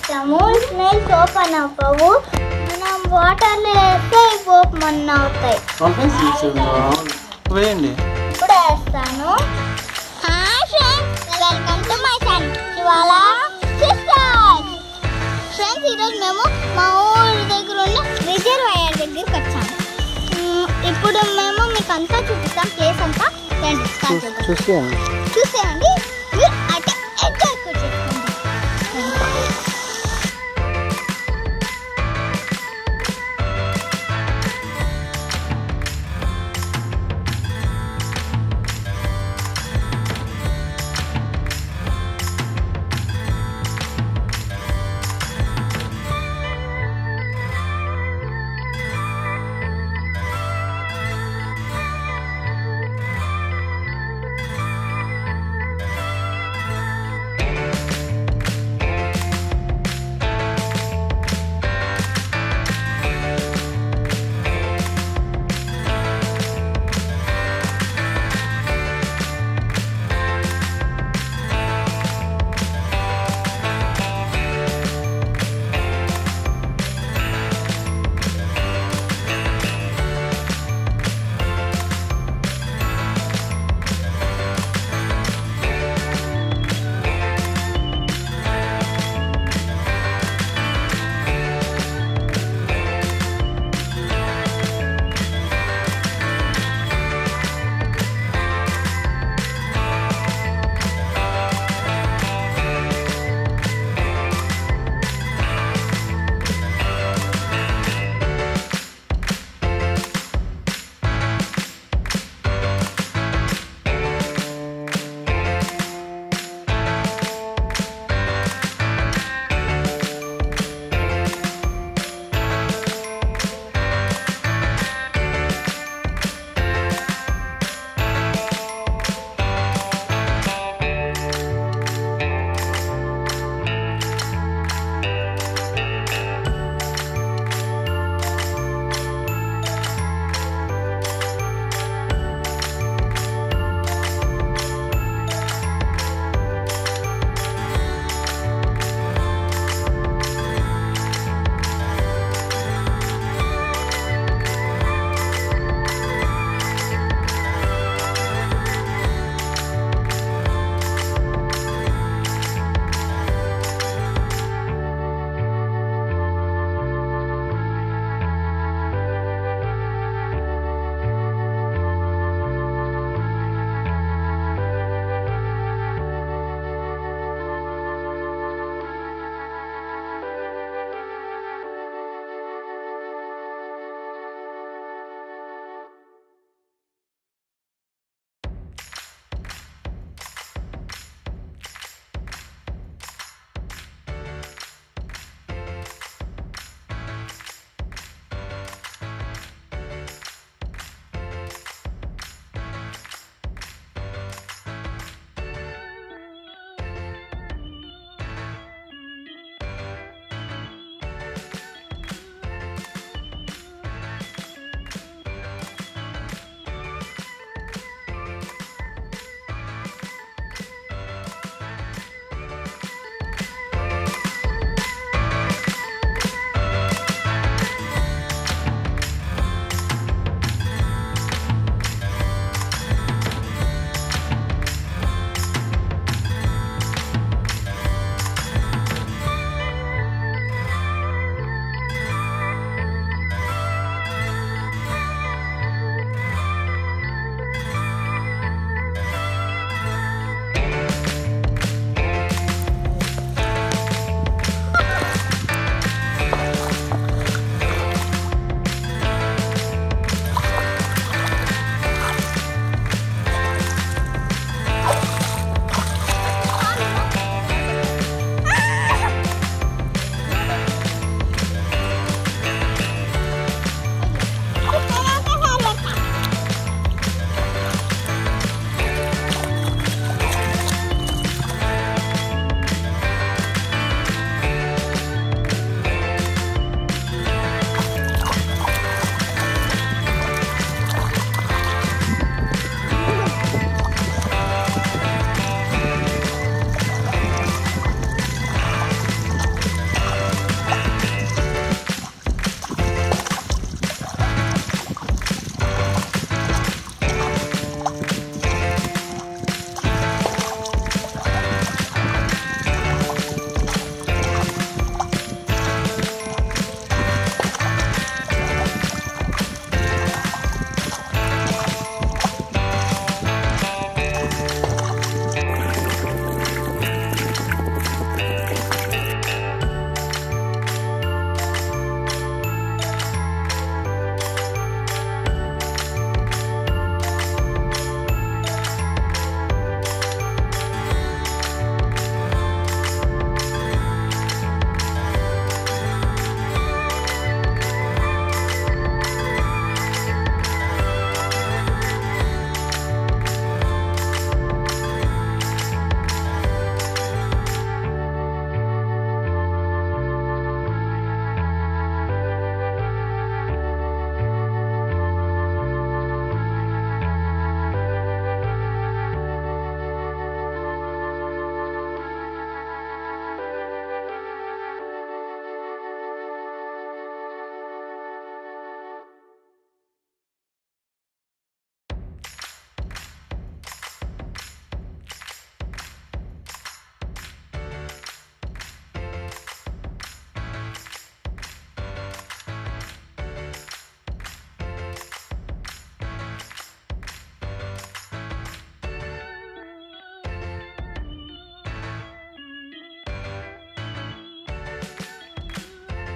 వేస్తాము snails open అవ్వవు మనం వాటర్లో వేస్తే ఇవి ఓపెన్ అవుతాయి పంపేసి వేయండి ఇప్పుడు వేస్తాను hi friends welcome to my channel ఇవాళ సిస్టర్స్ ఫ్రెండ్స్ ఈరోజు మేము మా ఊరి దగ్గర ఉన్న రిజర్వాయర్ దగ్గరికి వచ్చాము మ్, ఇప్పుడు మేము మీకు అంతా చూపిస్తాం ప్లేస్ అంతా రండి స్టార్ట్ చేద్దాం చూసేయండి చూసేయండి మీరు అంటే ఎంజాయ్ కూడా చేసుకోండి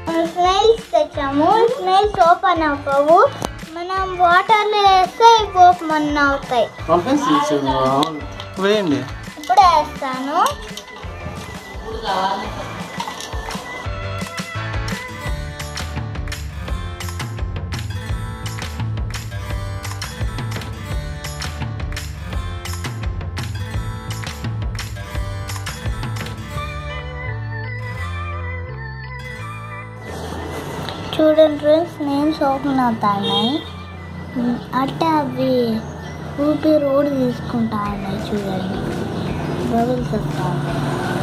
స్నేల్స్ తెచ్చాము స్నేల్స్ ఓపెన్ అవ్వవు మనం వాటర్లో వేస్తే ఇవి ఓపెన్ అవుతాయి ఓకే తీసుకో వేయండి ఇప్పుడు వేస్తాను చూడండి ఫ్రెండ్స్ నేమ్స్ ఓపెన్ అవుతాయి అంటే అవి ఊపి రోడ్ తీసుకుంటా ఉన్నాయి చూడండి బబుల్స్ వస్తా ఉన్నాయి.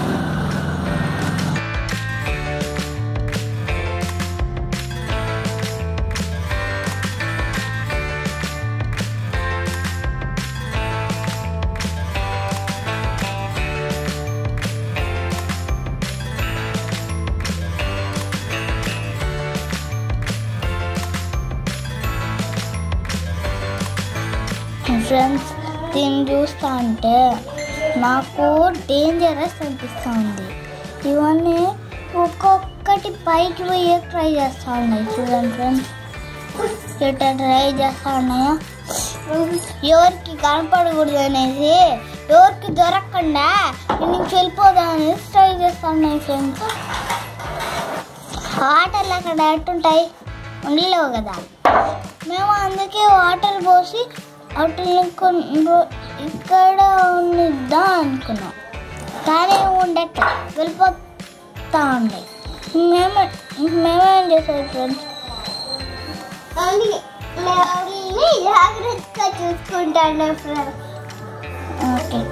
ఫ్రెండ్స్ దీన్ని చూస్తా అంటే నాకు డేంజరస్ అనిపిస్తూ ఉంది ఇవన్నీ ఒక్కొక్కటి పైకి పోయే ట్రై చేస్తూ ఉన్నాయి చూడండి ఫ్రెండ్స్ ఎట్లా ట్రై చేస్తూ ఉన్నాయో ఎవరికి కనపడకూడదు అనేసి ఎవరికి దొరకకుండా నేను నుంచి వెళ్ళిపోదాం అనేసి ట్రై చేస్తూ ఉన్నాయి ఫ్రెండ్స్ వాటర్లు అక్కడ ఎట్టుంటాయి ఉండలేవు కదా మేము అందుకే వాటర్ పోసి వాటిని కొన్ని ఇక్కడ ఉండిద్దాం అనుకున్నాం కానీ ఉండట్లే వెళ్ళిపోతా ఉన్నాయి మేమే మేమేం చేసాం ఫ్రెండ్స్ జాగ్రత్తగా చూసుకుంటాను ఫ్రెండ్స్ ఓకే